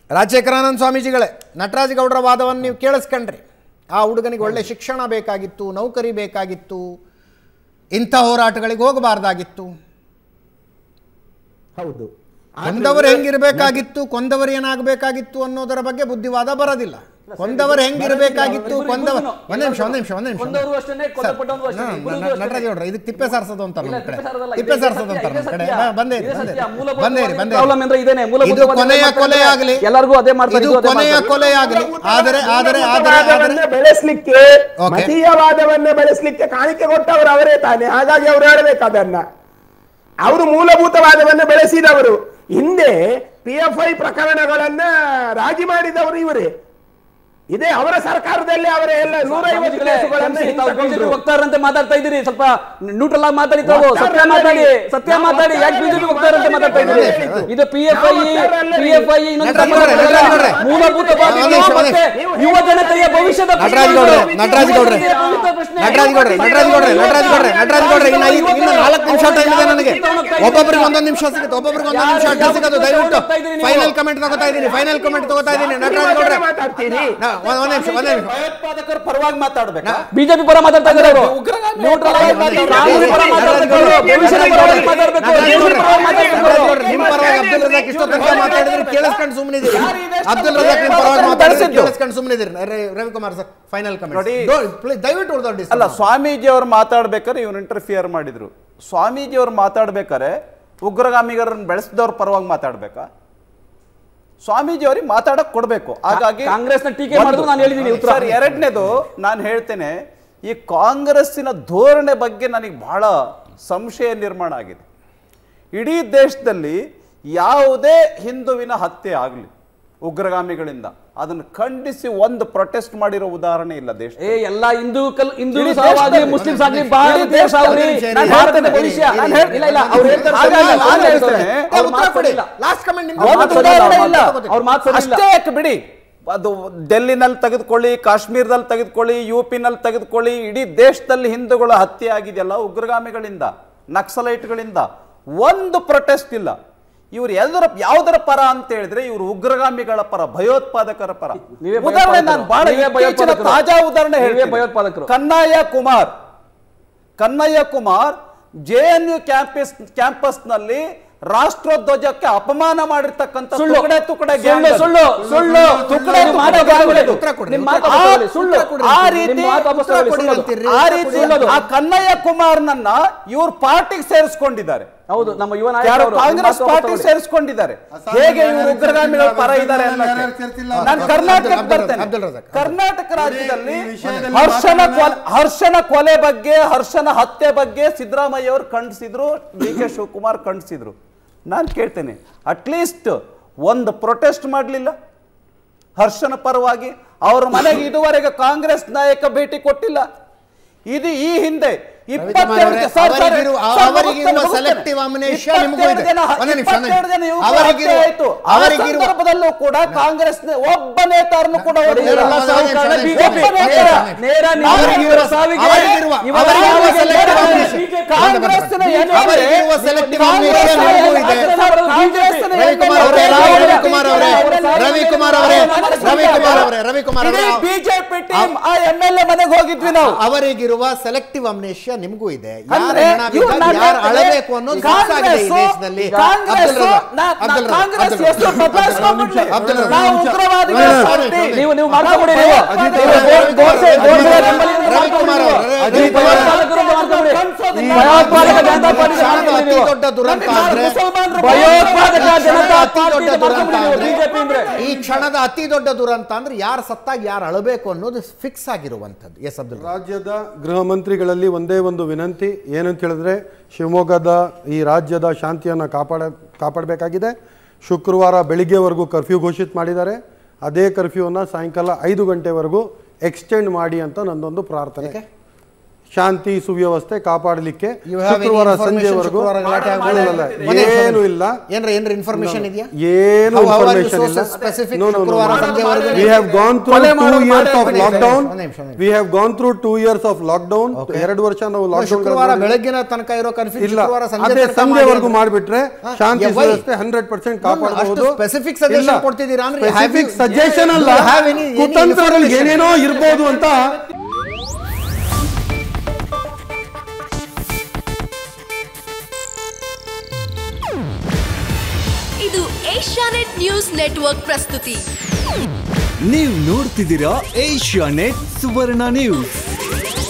ರಾಜಶೇಖರಾನಂದ ಸ್ವಾಮೀಜಿಗಳೇ ನಟರಾಜ ಗೌಡರ ವಾದವನ್ನು ನೀವು ಕೇಳಿಸ್ಕೊಂಡ್ರಿ ಆ ಹುಡುಗನಿಗೆ ಒಳ್ಳೆ ಶಿಕ್ಷಣ ಬೇಕಾಗಿತ್ತು ನೌಕರಿ ಬೇಕಾಗಿತ್ತು ಇಂಥ ಹೋರಾಟಗಳಿಗೆ ಹೋಗಬಾರ್ದಾಗಿತ್ತು ಹೌದು ಕೊಂದವರು ಹೆಂಗಿರ್ಬೇಕಾಗಿತ್ತು ಕೊಂದವರು ಏನಾಗಬೇಕಾಗಿತ್ತು ಅನ್ನೋದರ ಬಗ್ಗೆ ಬುದ್ಧಿವಾದ ಬರೋದಿಲ್ಲ ಕೊಂದವರು ಹೆಂಗಿರ್ಬೇಕಾಗಿತ್ತು ಇಬ್ರು- ಕೊಂದವ ಇಬ್ರು- ಒಂದ್ ನಿಮಿಷ ಒಂದ್ ನಿಮಿಷ ಒಂದ್ ನಿಮಿಷ ಕೊಂದವರು ಅಷ್ಟೇನೆ, ಕೊಂದಪಟ್ಟವರು ಅಷ್ಟೇನೆ, ಸರ್, ಇಬ್ರಿಗೂ ನ- ಅಷ್ಟೇನೆ. ನಟರಾಜ್ ಗೌಡ್ರ ಇದಕ್ಕೆ ತಿಪ್ಪೆ ಸಾರಿಸೋದು ಅಂತ ಇಲ್ಲ, ನಮ್ಮ ಕಡೆ ತಿಪ್ಪೆ ಸಾರದಲ್ಲ, ತಿಪ್ಪೆ ಇದೇ ಸಾರಿಸೋದು ಸತ್ಯ, ಅಂತ ಇದೇ ನಮ್ಮ ಕಡೆ ಸತ್ಯ. ಬಾ, ಬಂದೇ ಇದೇ ಬಂದೇ ಸತ್ಯ. ಮೂಲಭೂತವಾದ ಬಂದೇರಿ ಬಂದೇ problem ಅಂದ್ರೆ ಇದೇನೆ. ಇದು ಮೂಲಭೂತವಾದ ಕೊನೆಯ problem ಕೊಲೆ ಅಂದ್ರೆ ಆಗಲಿ ಎಲ್ಲರಿಗೂ ಅದೇ ಮಾಡ್ತಾರೆ, ಇದು ಇದು ಅದೇ ಕೊನೆಯ ಮಾಡ್ತಾರೆ. ಕೊಲೆ ಆಗಲಿ ಆದರೆ ಆದರೆ ಆದರೆ ಮೂಲಭೂತವಾದವನ್ನ ಆದರೆ ಬೆಳೆಸ್ಲಿಕ್ಕೆ Okay. ಮತೀಯವಾದವನ್ನ ಬೆಳೆಸ್ಲಿಕ್ಕೆ ಕಾಣಿಕೆ ಕೊಟ್ಟವರು ಅವರೇ ತಾನೆ ಹಾಗಾಗಿ ಅವರು ಹೇಳಬೇಕು ಅದನ್ನ ಅವರು ಮೂಲಭೂತವಾದವನ್ನ ಬೆಳೆಸಿದವರು ಹಿಂದೆ ಪಿ ಎಫ್ ಐ ಪ್ರಕರಣಗಳನ್ನ ರಾಜಿ ಮಾಡಿದವರು ಇವರೇ ಇದೇ ಅವರ ಸರ್ಕಾರದಲ್ಲಿ ಅವರ ಎಲ್ಲ ನೂರೈವತ್ತು ಸ್ವಾಮೀಜಿಗಳೇ, ಕೇಸುಗಳನ್ನ ಕ್ಷಮಿಸಿ, ತಾವು ಬಿಜೆಪಿ ಹಿಂತಕೊಂಡ್ರು. ವಕ್ತಾರರಂತೆ ಮಾತಾಡ್ತಾ ಇದ್ದೀರಿ ಸ್ವಲ್ಪ ನ್ಯೂಟ್ರಲ್ ಆಗಿ ಮಾತಾಡಿ ತಾವು ಸತ್ಯ ಮಾತಾಡಿ ಸತ್ಯ ಮಾತಾಡಿ ಯಾಕೆ ಬಿಜೆಪಿ ವಕ್ತಾರರಂತೆ ಮಾತಾಡ್ತಾ ಇದ್ದೀರಿ ಇದು P F I P F I Nataraj ಗೌಡ್ರೆ, ನಟರಾಜ್ ಗೌಡ್ರೆ. ಮೂಲಭೂತವಾದಿಗಳು ಒಂದ್ ನಿಮಿಷ, ಮತ್ತೆ ಯುವ ಜನತೆಯ ಭವಿಷ್ಯದ ನಟರಾಜ್ ಗೌಡ್ರೆ, ನಟರಾಜ್ ಗೌಡ್ರೆ. ನಟರಾಜ್ ಗೌಡ್ರೆ ನಟರಾಜ್ ಗೌಡ್ರೆ ನಟರಾಜ್ ಗೌಡ್ರೆ ನಟರಾಜ್ ಗೌಡ್ರೆ ಇನ್ನು ಐದು ಇನ್ನು ನಾಲ್ಕು ನಿಮಿಷ ಟೈಮ್ ಇದೆ ನನಗೆ ಒಬ್ಬೊಬ್ರಿಗೆ ಒಂದೊಂದು ನಿಮಿಷ ಸಿಗುತ್ತೆ ಒಬ್ಬೊಬ್ರಿಗೆ ಒಂದೊಂದು ನಿಮಿಷ ಅಡ್ಡ ಸಿಗೋದು ದಯವಿಟ್ಟು ಫೈನಲ್ ಕಮೆಂಟ್ ತಗೋತಾ ಇದ್ದೀನಿ ಫೈನಲ್ ಕಮೆಂಟ್ ತಗೋತಾ ಇದ್ದೀನಿ ನಟರಾಜ್ ಗೌಡ್ರೆ ಮಾತಾಡ್ತೀರಿ ನಾ- ಒಂದ್ ಒಂದ್ ನಿಮಿಷ ಒಂದ್ ನಿಮಿಷ ಭಯೋತ್ಪಾದಕರ ಪರವಾಗಿ ಮಾತಾಡ್ಬೇಕಾ ಬಿಜೆಪಿ ಪರ ಮಾತಾಡ್ತಾ ಇದ್ದಾರೆ ಅವರು ಉಗ್ರಗಾಮಿ ನ್ಯೂಟ್ರಲ್ ಆಗಿ ಮಾತಾಡ್ತಾರೆ. ಕಾನೂನು ಪರ ಮಾತಾಡ್ಬೇಕು ಅವರು. ಭವಿಷ್ಯದ ಪರವಾಗಿ ಮಾತಾಡ್ಬೇಕು ನಟರಾಜ್ ದೇಶದ ಗೌಡ್ರೆ, ಪರವಾಗಿ ಮಾತಾಡ್ಬೇಕು ನಟರಾಜ್ ಅವರು. ಗೌಡ್ರೆ, ನಿಮ್ಮ ಪರವಾಗಿ ಅಬ್ದುಲ್ ರಜಾಕ್ ಇಷ್ಟೋ ತನಕ ಮಾತಾಡಿದ್ರೆ ಕೇಳಿಸ್ಕೊಂಡು ಸುಮ್ಮನಿದ್ದೀರಿ ಯಾರು ಈ ದೇಶದ ಅಬ್ದುಲ್ ರಜಾಕ್ ನಿಮ್ಮ ಪರವಾಗಿ ಮಾತಾಡಿದ್ರೆ ಬೆಳೆಸಿದ್ದು? ಕೇಳಿಸ್ಕೊಂಡು ಸುಮ್ಮನಿದ್ದೀರಿ ರವಿಕುಮಾರ್ ಸರ್ ಫೈನಲ್ ಕಮೆಂಟ್ ನೋಡಿ. ದಯವಿಟ್ಟು ಉಳ್ದೊಡ್ಡಿ ಅಲ್ಲ ಸ್ವಾಮೀಜಿ ಅವ್ರು ಮಾತಾಡ್ಬೇಕಾದ್ರೆ ಇವ್ರು ಇಂಟರ್ಫಿಯರ್ ಮಾಡಿದ್ರು ಸ್ವಾಮೀಜಿ ಅವ್ರು ಮಾತಾಡ್ಬೇಕಾದ್ರೆ ಉಗ್ರಗಾಮಿಗರನ್ನ ಬೆಳೆಸಿದವ್ರ ಪರವಾಗಿ ಮಾತಾಡ್ಬೇಕಾ ಸ್ವಾಮೀಜಿ ಅವ್ರಿಗೆ ಮಾತಾಡಕ್ ಕೊಡ್ಬೇಕು ಹಾಗಾಗಿ ಕಾಂಗ್ರೆಸ್ನ ಟೀಕೆ ಮಾಡಿದ್ರು ನಾನು ಹೇಳಿದ್ದೀನಿ ಉತ್ತರ. ಸರ್ ಎರಡನೇದು ನಾನು ಹೇಳ್ತೇನೆ ಈ ಕಾಂಗ್ರೆಸ್ಸಿನ ಧೋರಣೆ ಬಗ್ಗೆ ನನಗೆ ಬಹಳ ಸಂಶಯ ನಿರ್ಮಾಣ ಆಗಿದೆ ಇಡೀ ದೇಶದಲ್ಲಿ ಯಾವುದೇ ಹಿಂದುವಿನ ಹತ್ಯೆ ಆಗಲಿ ಉಗ್ರಗಾಮಿಗಳಿಂದ ಅದನ್ನು ಖಂಡಿಸಿ ಒಂದು ಪ್ರೊಟೆಸ್ಟ್ ಮಾಡಿರೋ ಉದಾಹರಣೆ ಇಲ್ಲ ದೇಶ ಏ ಎಲ್ಲಾ ಹಿಂದೂ ಕಲ್ ಹಿಂದೂ ಇಡೀ ಸಾವಾಗ್ಲಿ ದೇಶದಲ್ಲಿ- ಮುಸ್ಲಿಮ್ಸ್ ಆಗ್ಲಿ ಇಡೀ ಭಾರತ ದೇಶ ಆಗ್ಲಿ ದೇಶದಲ್ಲಿ- ನಾನು ನಾನು ಭಾರತದ ಹೇಳ್ತೇನೆ, ಭವಿಷ್ಯ ನಾನು ನಾನು ಹೇಳ್ತೇನೆ. ಇಲ್ಲ ಇಲ್ಲ ಅವ್ರು ಹೇಳ್ತಾರೆ ಹಾಗಾಗಿ ಸರಿ ಇಲ್ಲ, ನಾನು ನಾನು ಹೇಳ್ತೇನೆ. ಹೇಳ್ತೇನೆ. ಅವ್ರ ಉತ್ತರ ಮಾತು ಕೊಡಿ ಸರಿ ಇಲ್ಲ. ಲಾಸ್ಟ್ ಕಮೆಂಟ್ ಅವ್ರ ಒಂದು ಮಾತು ಸರಿ ಇಲ್ಲ, ಉದಾಹರಣೆ ಅವ್ರ ಇಲ್ಲ ಮಾತು- ಅವ್ರ ಮಾತು ಸರಿ ಇಲ್ಲ. ಅಷ್ಟೇ ಯಾಕೆ ಬಿಡಿ ಅದು ಡೆಲ್ಲಿನಲ್ಲಿ ತೆಗೆದುಕೊಳ್ಳಿ ಕಾಶ್ಮೀರದಲ್ಲಿ ತೆಗೆದುಕೊಳ್ಳಿ ಯು ಪಿನಲ್ಲಿ ತೆಗೆದುಕೊಳ್ಳಿ ಇಡೀ ದೇಶದಲ್ಲಿ ಹಿಂದೂಗಳ ಹತ್ಯೆ ಆಗಿದೆಯಲ್ಲ ಉಗ್ರಗಾಮಿಗಳಿಂದ ನಕ್ಸಲೈಟ್ಗಳಿಂದ ಒಂದು ಪ್ರೊಟೆಸ್ಟ್ ಇಲ್ಲ ಇವ್ರು ಎಲ್ಲರ ಯಾವುದರ ಪರ ಅಂತ ಹೇಳಿದ್ರೆ ಇವರು ಉಗ್ರಗಾಮಿಗಳ ಪರ ಭಯೋತ್ಪಾದಕರ ಪರ ನೀವೇ ಉದಾಹರಣೆ ನಾನು ಬಹಳ ನೀವೇ ಇತ್ತೀಚಿನ ಭಯೋತ್ಪಾದಕರು. ತಾಜಾ ಉದಾಹರಣೆ ನೀವೇ ಹೇಳ್ತೀನಿ ಭಯೋತ್ಪಾದಕರು. Kanhaiya Kumar Kanhaiya Kumar J N U campus ಕ್ಯಾಂಪಸ್ನಲ್ಲಿ ರಾಷ್ಟ್ರಧ್ವಜಕ್ಕೆ ಅಪಮಾನ ಮಾಡಿರ್ತಕ್ಕಂಥ ಸುಳ್ಳು. ತುಕಡೆ ತುಕಡೆ ಸುಳ್ಳು, gang ಅದು. ಸುಳ್ಳು, ಸುಳ್ಳು. ತುಕಡೆ ನಿಮ್ಮ ತುಕಡೆ ಮಾತು gang ತಗೊಳ್ಳಿ. ಅದು. ಉತ್ತರ ಕೊಡಿ, ನಿಮ್ಮ ಉತ್ತರ ಮಾತು ಕೊಡಿ. ತಗೊಳ್ಳಿ, ಸುಳ್ಳು. ಉತ್ತರ ಕೊಡಿ. ಆ ರೀತಿ ನಿಮ್ಮ ಮಾತು ವಾಪಸ್ ತಗೊಳ್ಳಿ, ಉತ್ತರ ಕೊಡಿ ಸುಳ್ಳು. ಅಂತೀರಿ. ಆ ಉತ್ತರ ರೀತಿ ಕೊಡಿ ಅಂತೀರಿ. ಆ ಕನ್ನಯ್ಯ ಕುಮಾರ್ನನ್ನ ಇವ್ರು ಪಾರ್ಟಿಗೆ ಸೇರಿಸ್ಕೊಂಡಿದ್ದಾರೆ ಹೌದು ನಮ್ಮ ಯುವ ಯಾರು ನಾಯಕರು ಕಾಂಗ್ರೆಸ್ ಪಾರ್ಟಿ ಸೇರಿಸ್ಕೊಂಡಿದ್ದಾರೆ ಹೇಗೆ ಇವರು ಉಗ್ರಗಾಮಿಗಳ ಪರ ಇದ್ದಾರೆ ಅನ್ನೋಕೆ ನಾನು ಕರ್ನಾಟಕಕ್ಕೆ ಅಬ್ದುಲ್ ಬರ್ತೇನೆ ಅಬ್ದುಲ್ ರಜಾಕ್. ಕರ್ನಾಟಕ ರಾಜ್ಯದಲ್ಲಿ ಈ ವಿಷಯದಲ್ಲಿ ಹರ್ಷನ ಕೊಲೆ ಹರ್ಷನ ಕೊಲೆ ಬಗ್ಗೆ ಹರ್ಷನ ಹತ್ಯೆ ಬಗ್ಗೆ ಸಿದ್ದರಾಮಯ್ಯ ಅವರು ಖಂಡಿಸಿದ್ರು ಡಿ ಕೆ ಶಿವಕುಮಾರ್ ಖಂಡಿಸಿದ್ರು ನಾನು ಕೇಳ್ತೇನೆ ಅಟ್ಲೀಸ್ಟ್ ಒಂದು ಪ್ರೊಟೆಸ್ಟ್ ಮಾಡಲಿಲ್ಲ ಹರ್ಷನ ಪರವಾಗಿ ಅವ್ರ ಮನೆಗೆ ಇದುವರೆಗೆ ಕಾಂಗ್ರೆಸ್ ನಾಯಕ ಭೇಟಿ ಕೊಟ್ಟಿಲ್ಲ ಇದು ಈ ಹಿಂದೆ ಇಪ್ಪತ್ತೆರಡು ಅವರೇ, ಜನ- ಸರ್, ಸರ್, ಅವರಿಗಿರುವ- ಸರ್, ಅವರಿಗಿರುವ ಮುಗಿಸ್ತೇನೆ, selective amnesia ಇಪ್ಪತ್ತೆರಡು ನಿಮಗೂ ಇದೆ. ಜನ- ಒಂದೇ ನಿಮಿಷ, ಒಂದೇ ಇಪ್ಪತ್ತೆರಡು ಜನ ಯುವಕರು ಅವರಿಗಿರುವ- ಹತ್ಯೆ ಆಯ್ತು. ಆ ಅವರಿಗಿರುವ- ಸಂದರ್ಭದಲ್ಲೂ ಕೂಡ ಕಾಂಗ್ರೆಸ್ ಒಬ್ಬ ನೇತಾರನು ಕೂಡ ಹೊಡೆದಿಲ್ಲ. ಎಲ್ಲ ಸಾವಿನ ಕಾರಣ ಬಿಜೆಪಿ ಒಬ್ಬ ನೇತಾರ. ನೇರ ಅವರಿಗಿರುವ ಸಾವಿಗೆ ಅವರಿಗಿರುವ- ಇವರ ಅವರಿಗಿರುವ ಸಾವಿಗೆ selective ನೇರ amnesia. ಕಾಂಗ್ರೆಸ್ಸಿನ ಬಿಜೆಪಿ ಅವರಿಗಿರುವ selective amnesia ಕಾಂಗ್ರೆಸ್ಸಿನ ನಿಮಗೂ ಇದೆ. ಕಾಂಗ್ರೆಸ್ಸಿನ ರವಿಕುಮಾರ್ ಅವರೇ ರವಿಕುಮಾರ್ ಅವರೇ ರವಿಕುಮಾರ್ ಅವರೇ ರವಿಕುಮಾರ್ ಅವರೇ ರವಿಕುಮಾರ್ ಅವರೇ ಬಿಜೆಪಿ ಟೀಮ್ ಆ ಎಂ ಎಲ್ ಎ ಮನೆಗೆ ಹೋಗಿದ್ವಿ ನಾವು ಅವರಿಗಿರುವ ಸೆಲೆಕ್ಟಿವ್ ಅಮ್ನೇಷ್ಯ ನಿಮಗೂ ಇದೆ ಯಾರು ಅಂದ್ರೆ ಹೆಣ ಇವ್ರು ಬಿದ್ದಾಗ ನಾನು ಯಾರು ಹೇಳ್ತೇನೆ, ಅಳಬೇಕು ಅನ್ನೋದು ಫಿಕ್ಸ್ ಆಗಿದೆ ಈ ಕಾಂಗ್ರೆಸ್ಸು- ದೇಶದಲ್ಲಿ ಕಾಂಗ್ರೆಸ್ಸು ಅಬ್ದುಲ್ ರಜಾಕ್, ನಾ- ನಾ- ಅಬ್ದುಲ್ ರಜಾಕ್, ಕಾಂಗ್ರೆಸ್ ಅಬ್ದುಲ್ ಎಷ್ಟು ರಜಾಕ್, ಬದಲಾಯಿಸ್ಕೊಂಡ್ಬಿಡ್ಲಿ. ಅಬ್ದುಲ್ ರಜಾಕ್. ನಾವು ಉಗ್ರವಾದಿಗಳ ಒಂದೇ ನಿಮಿಷ, ಪಾರ್ಟಿ. ನೀವು ನೀವು ಮಾಡ್ಕೊಬಿಡಿ ನೀವು ಅಜಿತ್ ನೀವು ಅವರೇ, ಗೋ- ಗೋಡ್ಸೆ ಗೋಡ್ಸೆ ಬೆಂಬಲಿಗರು ರವಿಕುಮಾರ್ ಮಾಡ್ಕೊಬಿಡಿ ಅವರೇ, ನೀವು. ಅಜಿತ್ ನೀವು ಅವರೇ. ಭಯೋತ್ಪಾದಕರು ಅಂತ ಮಾಡ್ಕೊಬಿಡಿ. ಕನ್ಸೋದಿಲ್ಲ. ಭಯೋತ್ಪಾದಕ ಜನತಾ ಪಾರ್ಟಿ ಕ್ಷಣದ ಅತಿ ನೀವು. ದೊಡ್ಡ ದುರಂತ ಅಂದ್ರೆ ಮುಸಲ್ಮಾನರು ಭಯೋತ್ಪಾದಕ ಜನತಾ ಅತಿ ಪಾರ್ಟಿ ದೊಡ್ಡ ಅಂತ ದುರಂತ ಮಾಡ್ಕೊಬಿಡಿ ನೀವು, ಅಂದ್ರೆ ಬಿಜೆಪಿ ಅಂದ್ರೆ ಈ ಕ್ಷಣದ ಅತಿ ದೊಡ್ಡ ದುರಂತ ಅಂದ್ರೆ ಯಾರು ಸತ್ತಾಗ ಯಾರು ಅಳಬೇಕು ಅನ್ನೋದು ಫಿಕ್ಸ್ ಆಗಿರುವಂತದ್ದು ಎಸ್ ಅಬ್ದುಲ್ ರಜಾಕ್. ರಾಜ್ಯದ ಗೃಹ ಮಂತ್ರಿಗಳಲ್ಲಿ ಒಂದೇ ಒಂದು ವಿನಂತಿ ಏನಂತ ಹೇಳಿದ್ರೆ ಶಿವಮೊಗ್ಗದ ಈ ರಾಜ್ಯದ ಶಾಂತಿಯನ್ನು ಕಾಪಾಡ ಕಾಪಾಡಬೇಕಾಗಿದೆ ಶುಕ್ರವಾರ ಬೆಳಿಗ್ಗೆವರೆಗೂ ಕರ್ಫ್ಯೂ ಘೋಷಿತ ಮಾಡಿದ್ದಾರೆ ಅದೇ ಕರ್ಫ್ಯೂವನ್ನು ಸಾಯಂಕಾಲ ಐದು ಗಂಟೆವರೆಗೂ ಎಕ್ಸ್ಟೆಂಡ್ ಮಾಡಿ ಅಂತ ನನ್ನೊಂದು ಪ್ರಾರ್ಥನೆ ಶಾಂತಿ ಸುವ್ಯವಸ್ಥೆ ಕಾಪಾಡಲಿಕ್ಕೆ You have any ಶುಕ್ರವಾರ information ಸಂಜೆವರೆಗೂ ಶುಕ್ರವಾರ ಗಲಾಟೆ ಆಗ್ಬೋದು? ಇಲ್ಲ, ಇಲ್ಲ, ಒಂದೇ ನಿಮಿಷ, ಏನು ಇಲ್ಲ ಏನ್ರ ಏನ್ರ ಇನ್ಫಾರ್ಮೇಶನ್ ಇದೆಯಾ ಏನು How- how are you information so ಇಲ್ಲ specific? No, no, no, ಶುಕ್ರವಾರ no. ಸಂಜೆವರೆಗೂ We have gone through ಕೊಲೆ two ಮಾಡೋದು years of ಮಾತಾಡ್ಬೇಡಿ. lockdown. ಒಂದೇ ನಿಮಿಷ, ಒಂದೇ ನಿಮಿಷ. We have gone through two years of lockdown. Okay. ಎರಡು ವರ್ಷ ನಾವು ಲಾಕ್ಡೌನ್ ಶುಕ್ರವಾರ ಬೆಳಗ್ಗಿನ ತನಕ ಇರೋ ಕನ್ಫ್ಯೂಸ್ ಇಲ್ಲ ಶುಕ್ರವಾರ ಸಂಜೆ ಅದೇ ತನಕ ಸಂಜೆವರೆಗೂ ಮಾಡಿ ಮಾಡಿಬಿಟ್ರೆ ಹಾ, ಶಾಂತಿ yeah, why? ಸುವ್ಯವಸ್ಥೆ ಹಂಡ್ರೆಡ್ ಪರ್ಸೆಂಟ್ No, no, ಕಾಪಾಡಬಹುದು ಅಷ್ಟು specific suggestion ಕೊಡ್ತಿದ್ದೀರಾ ಅಂದ್ರೆ have ಸ್ಪೆಸಿಫಿಕ್ you- ಸಜೆಷನ್ ಅಲ್ಲ Do you have any- any ಕುತಂತ್ರಗಳಿಗೆ information? ಏನೇನೋ ಇರ್ಬೋದು ಅಂತ ಇದು ಏಷ್ಯಾನೆಟ್ ನ್ಯೂಸ್ ನೆಟ್ವರ್ಕ್ ಪ್ರಸ್ತುತಿ ನೀವು ನೋಡ್ತಿದ್ದೀರಾ ಏಷ್ಯಾ ನೆಟ್ ಸುವರ್ಣ ನ್ಯೂಸ್